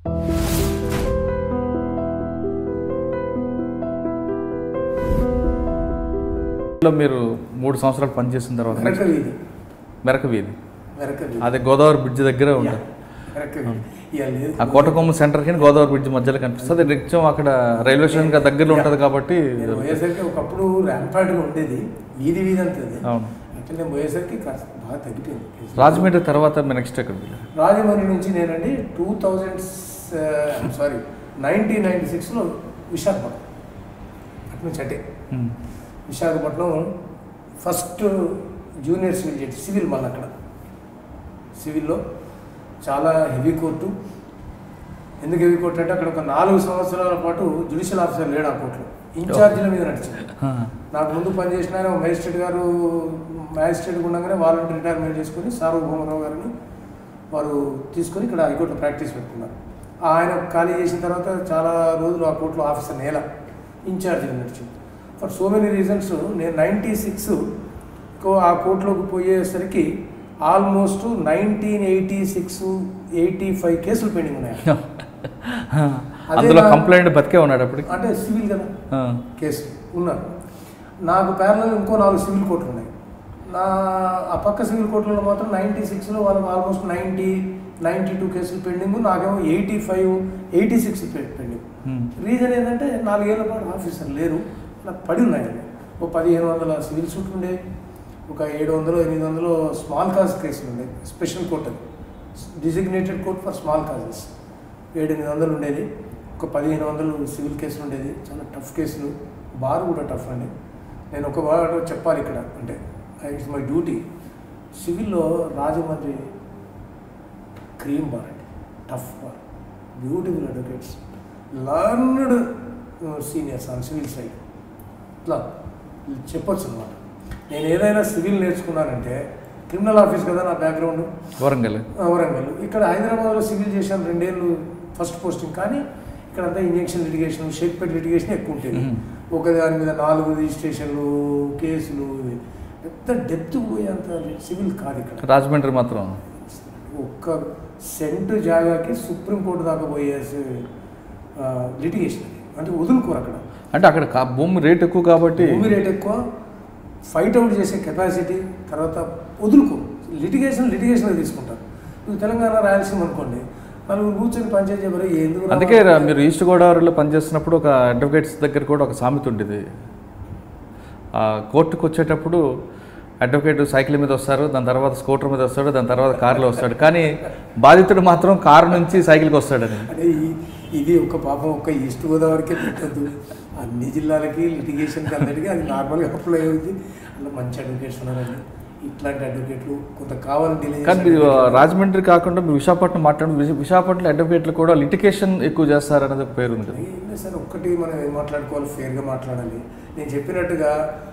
లో మీరు మూడు సంవత్సరాలు పనిచేసిన తర్వాత వెనక వీధి మెరక వీధి వెనక వీధి అదే గోదావరి బ్రిడ్జ్ దగ్గర యా, ఉంటుంది వెనక వీధి ఇవాళ లేదు ఆ కోటకొమ్మ సెంటర్కి గోదావరి బ్రిడ్జ్ మధ్యలో కనిపిస్తుంది నిత్యం అక్కడ రైల్వే స్టేషన్ దగ్గరలో ఉంటుంది కాబట్టి నేను పోయేసరికి ఒకప్పుడు ర్యాంపాడ్గా ఉండేది వీధి వీధి అంతది అవును అంటే నేను పోయేసరికి కాస్త బాగా తగ్గిపోయింది రాజమండ్రి తర్వాత మీరు నెక్స్ట్ ఎక్కడ వెళ్ళారు? రాజమండ్రి నుంచి నేనండి two thousand sorry nineteen ninety సిక్స్లో విశాఖపట్నం అటు నుంచి అంటే um. Visakhapatnam first junior civil judge civil మళ్ళీ అక్కడ సివిల్లో చాలా హెవీ కోర్టు ఎందుకు హెవీ కోర్టు అంటే అక్కడ ఒక నాలుగు సంవత్సరాల పాటు జ్యుడిషియల్ ఆఫీసర్ లేడు ఆ కోర్టులో ఇన్ఛార్జీల మీద నడిచింది ఆ, నాకు ముందు పనిచేసిన ఆయన మ్యాజిస్ట్రేట్ గారు మ్యాజిస్ట్రేట్ ఉండగానే వాలంటీర్ రిటైర్మెంట్ చేసుకొని సార్వభౌమరావు గారిని వారు తీసుకొని ఇక్కడ హైకోర్టులో ప్రాక్టీస్ పెట్టుకున్నారు ఆయన ఖాళీ చేసిన తర్వాత చాలా రోజులు ఆ కోర్టులో ఆఫీసర్ నేల ఇన్ఛార్జిగా నడిచింది ఫర్ సో మెనీ రీజన్స్ నేను నైంటీ సిక్స్ ఆ కోర్టులోకి పోయేసరికి almost nineteen eighty six eighty five కేసులు పెండింగ్ ఉన్నాయి అందులో నా- కంప్లైంట్ బతికే ఉన్నాడు అప్పటికి అంటే సివిల్ కదా ఆ, కేసు ఉన్నారు నాకు ప్యారలల్ ఇంకో నాలుగు సివిల్ కోర్టులు ఉన్నాయి నా ఆ పక్క సివిల్ కోర్టులలో మాత్రం నైంటీ సిక్స్లో వాళ్ళకి ఆల్మోస్ట్ నైంటీ నైంటీ టూ కేసులు పెండింగ్ నాకేమో eighty five eighty six pending um. Reason ఏంటంటే నాలుగేళ్ల పాటు ఆఫీసర్ లేరు నాకు పడి ఉన్నాయి అవి. ఓ పదిహేను వందల సివిల్ సూట్ ఉండే ఒక ఏడు వందలు ఎనిమిది వందలు స్మాల్ కాజ్ కేసులు ఉండే స్పెషల్ కోర్ట్ అది designated court for small causes ఏడు ఎనిమిది వందలు ఉండేది ఒక పదిహేను వందలు సివిల్ కేసులు ఉండేది చాలా టఫ్ కేసులు బార్ కూడా టఫ్ అండి నేను ఒక వాడు చెప్పాలి ఇక్కడ అంటే ఇట్స్ మై డ్యూటీ సివిల్లో రాజమండ్రి క్రీమ్ బార్ అండి tough bar beautiful advocates learned seniors on civil side ఇట్లా చెప్పొచ్చు అనమాట నేను ఏదైనా సివిల్ నేర్చుకున్నానంటే క్రిమినల్ ఆఫీస్ కదా నా బ్యాక్గ్రౌండ్ వరంగల్ వరంగల్ ఇక్కడ హైదరాబాద్లో సివిల్ చేశాను రెండేళ్ళు ఫస్ట్ పోస్టింగ్ కానీ ఇక్కడ అంతా ఇంజక్షన్ లిటిగేషన్ షేక్పేట్ లిటిగేషన్ ఎక్కువ ఉంటుంది మ్మ్. ఒక దాని మీద నాలుగు రిజిస్ట్రేషన్లు కేసులు ఇవి. పెద్ద డెప్త్ పోయేంత సివిల్ కాదు ఇక్కడ రాజమండ్రి మాత్రం ఒక్క సెంటు జాగాకి సుప్రీంకోర్టు దాకా పోయే లిటిగేషన్ అంటే వదులుకోరు అక్కడ అంటే అక్కడ కా- భూమి రేట్ ఎక్కువ కాబట్టి భూమి రేట్ ఎక్కువ ఫైట్ అవుట్ చేసే కెపాసిటీ తర్వాత వదులుకోరు లిటిగేషన్ లిటిగేషన్ తీసుకుంటారు ఇప్పుడు తెలంగాణ రాయలసీమ అనుకోండి నలుగురు కూర్చొని పనిచేసే మరి ఎందుకు రా- అందుకే రా- మీరు ఈస్ట్ గోదావరిలో పనిచేస్తున్నప్పుడు ఒక అడ్వకేట్స్ దగ్గర కూడా ఒక సామెత ఉండేది ఆ కోర్టుకు వచ్చేటప్పుడు అడ్వకేట్ సైకిల్ మీద వస్తారు దాని తర్వాత స్కూటర్ మీద వస్తాడు దాని తర్వాత కారులో వస్తాడు కానీ బాధితుడు మాత్రం కారు నుంచి సైకిల్కి వస్తాడని అంటే ఈ- ఇది ఒక పాపం ఒక ఈస్ట్ గోదావరికే పెట్టద్దు అన్ని జిల్లాలకి లిటిగేషన్కి అందరికీ అది నార్మల్గా అప్లై అవుతుంది అలా మంచి అడ్వకేట్స్ ఉన్నారండి ఇట్లాంటి అడ్వకేట్లు కొంత కావాలని డిలే కానీ మీరు రాజమండ్రి కాకుండా మీరు విశాఖపట్నం మాట్లాడు విశ- విశాఖపట్నం అడ్వకేట్లు కూడా లిటికేషన్ ఎక్కువ చేస్తారనేది ఒక పేరు ఉంది కదా ఏం లేదు సార్ ఒక్కటి మనం ఏం మాట్లాడుకోవాలి ఫేర్గా మాట్లాడాలి నేను చెప్పినట్టుగా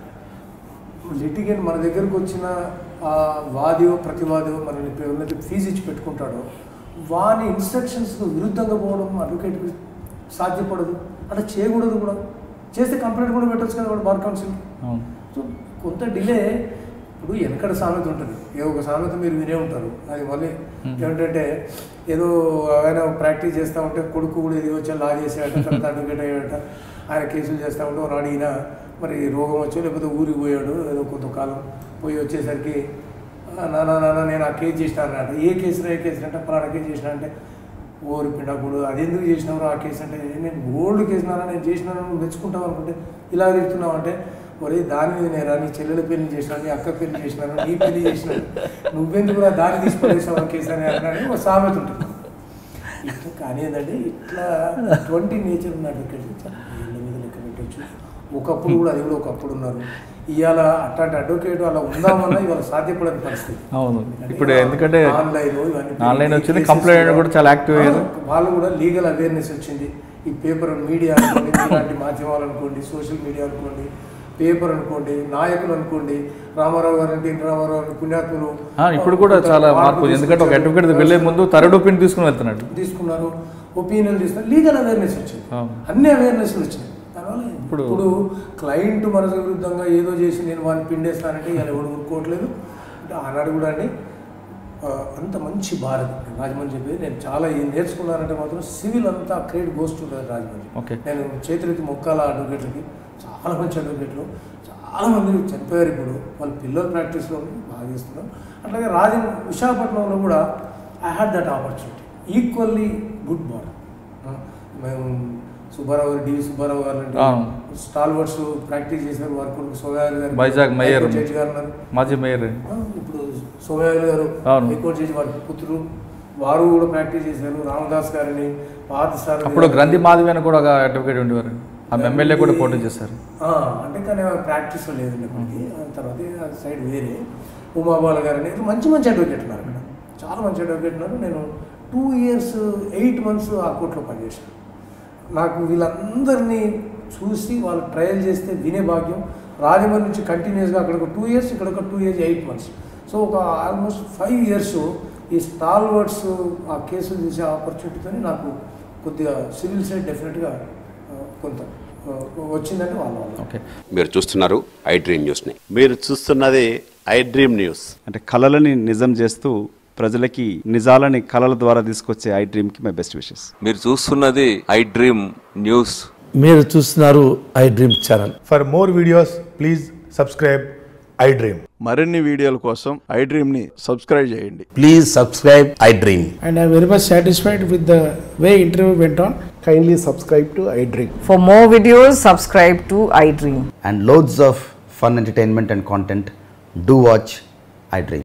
లిటిగెంట్ మన దగ్గరకు వచ్చిన ఆ వాదియో ప్రతివాదియో మనల్ని ఇప్పుడు ఎవరైతే ఫీజు ఇచ్చి పెట్టుకుంటాడో వాని ఇన్స్ట్రక్షన్స్కు విరుద్ధంగా పోవడం అడ్వకేట్కి సాధ్యపడదు అట్లా చేయకూడదు కూడా చేస్తే కంప్లైంట్ కూడా పెట్టచ్చు కదా వాడు బార్ కౌన్సిల్ అవును సో కొంత డిలే ఇప్పుడు వెనకడ సామెత ఉంటుంది ఏ ఒక సామెత మీరు వినే ఉంటారు అది మళ్ళీ Hmm. ఏమిటంటే ఏదో ఆయన ప్రాక్టీస్ చేస్తూ ఉంటే కొడుకు కూడా ఇది వచ్చి లా చేసాడట తర్వాత అడ్వకేట్ అయ్యాడట ఆయన కేసులు చేస్తూ ఉంటే వాడు అడిగిన మరి రోగం వచ్చో లేకపోతే ఊరికి పోయాడు ఏదో కొంతకాలం పోయి వచ్చేసరికి "ఆ, నాన్న నాన్న నేను ఆ కేసు చేసిన అన్నట ఏ కేసులో ఏ కేసు అంటే పలానా కేసు చేసిన అంటే ఓరి పిండకుడు అది ఎందుకు చేసినావు ఆ కేసు అంటే నేను గోల్డ్ కేసు నాన్న నేను చేసినాను నువ్వు మెచ్చుకుంటావు అనుకుంటే ఇలా తిరుగుతున్నావు అంటే ఒరే దాని మీద నేరా నీ చెల్లెల పెళ్లి చేసినాను నీ అక్క పెళ్లి చేసినాను నీ పెళ్లి చేసినాను నువ్వెందుకు కూడా దాన్ని తీసుకొచ్చేసావు ఆ కేసు అని అన్నాడు ఒక సామెత ఉంటుంది ఇట్లా కానీ ఏంటంటే ఇట్లా ట్వంటీ నేచర్ ఉన్న అడ్వకేట్ చాలా ఏళ్ళ మీద లెక్క పెట్టచ్చు ఒకప్పుడు కూడా అది కూడా ఒకప్పుడు ఉన్నారు ఇవాళ అట్లాంటి అడ్వకేట్ అలా ఉందామన్నా ఇవాళ సాధ్యపడని పరిస్థితి అవును ఇప్పుడు ఎందుకంటే ఆన్లైన్ ఇవన్నీ ఆన్లైన్ వచ్చింది కేసెస్ కంప్లైంట్ కూడా చాలా యాక్టివ్ అయ్యారు ఆ, వాళ్ళు కూడా లీగల్ అవేర్నెస్ వచ్చింది ఈ పేపర్ మీడియా అనుకోండి ఇలాంటి మాధ్యమాలు అనుకోండి సోషల్ మీడియా అనుకోండి పేపర్ అనుకోండి నాయకులు అనుకోండి రామారావు గారు అంటే ఎన్టీ రామారావు గారు పుణ్యాత్ములు ఆ, ఇప్పుడు కూడా చాలా మార్పు ఎందుకంటే ఒక అడ్వకేట్ వెళ్ళే ముందు థర్డ్ ఒపీనియన్ తీసుకుని వెళ్తున్నాడు తీసుకున్నారు ఒపీనియన్ తీసుకున్నారు లీగల్ అవేర్నెస్ వచ్చింది అవును. అన్ని అవేర్నెస్ వచ్చినాయి దానివల్ల ఇప్పుడు- ఇప్పుడు క్లయింట్ మనసు విరుద్ధంగా ఏదో చేసి నేను వాడిని పిండేస్తానంటే ఇలా ఎవడు ఊరుకోవట్లేదు అంటే ఆనాడు కూడా అండి ఆ, అంత మంచి భారత్ రాజమండ్రి చెప్పేది నేను చాలా ఏం నేర్చుకున్నానంటే మాత్రం సివిల్ అంతా credit goes to Rajahmundry okay నేను చేతులకి మొక్కాల అడ్వకేట్లకి చాలా మంచి అడ్వకేట్లు చాలా మంది చనిపోయారు ఇప్పుడు వాళ్ళ పిల్లల ప్రాక్టీస్లో ఉంది, బాగా చేస్తున్నాం అట్లాగే రాజ విశాఖపట్నంలో కూడా I had that opportunity equally good bar మేము సుబ్బారావు గారు డివి సుబ్బారావు గారు అవును. స్టాల్ వర్డ్స్ ప్రాక్టీస్ చేశారు వారి కొడుకు సోమయాజు గారు వైజాగ్ మేయర్. హైకోర్టు జడ్జి గారు ఉన్నారు. మాజీ మేయర్ ఆ, ఇప్పుడు సోమయాజు గారు అవును. హైకోర్టు జడ్జి వారి పుత్రులు వారు కూడా ప్రాక్టీస్ చేశారు రామదాస్ గారిని పాత సార్ అప్పుడు గ్రంథి మాధవి అని కూడా ఒక అడ్వకేట్ ఉండేవారు ఆమె ఎమ్మెల్యే కూడా పోటీ చేశారు ఆ, అంటే కానీ ప్రాక్టీస్ లేదండి అప్పటికి ఆ తర్వాత ఆ సైడ్ వేరే ఉమాబాల గారు అనేది మంచి మంచి అడ్వకేట్ ఉన్నారు అక్కడ చాలా మంచి అడ్వకేట్ ఉన్నారు నేను టూ ఇయర్స్ ఎయిట్ మంత్స్ ఆ కోర్టులో పనిచేశాను నాకు వీళ్ళందరినీ చూసి వాళ్ళు ట్రయల్ చేస్తే వినే భాగ్యం రాజమండ్రి నుంచి కంటిన్యూస్గా అక్కడ ఒక టూ ఇయర్స్ ఇక్కడ ఒక two years eight months so ఒక ఆల్మోస్ట్ ఫైవ్ ఇయర్స్ ఈ స్టాల్ వర్డ్స్ ఆ కేసులు చూసే ఆపర్చునిటీతో నాకు కొద్దిగా సివిల్ సైడ్ డెఫినెట్గా కొంత ఆ, వచ్చిందంటే వాళ్ళ వల్ల ఓకే మీరు చూస్తున్నారు ఐ డ్రీమ్ న్యూస్ని మీరు చూస్తున్నది ఐ డ్రీమ్ న్యూస్ అంటే కళలని నిజం చేస్తూ ప్రజలకి నిజాలని కళల ద్వారా తీసుకొచ్చే ఐ డ్రీమ్కి మై బెస్ట్ విషెస్ మీరు చూస్తున్నది ఐ డ్రీమ్ న్యూస్ మీరు చూస్తున్నారు iDream channel For more videos, please subscribe iDream. మరిన్ని వీడియోల కోసం ఐ డ్రీమ్ ని సబ్స్క్రైబ్ చేయండి please subscribe iDream and I'm very much satisfied with the way interview went on. Kindly subscribe to iDream. For more videos, subscribe to iDream. and loads of fun entertainment and content, do watch iDream.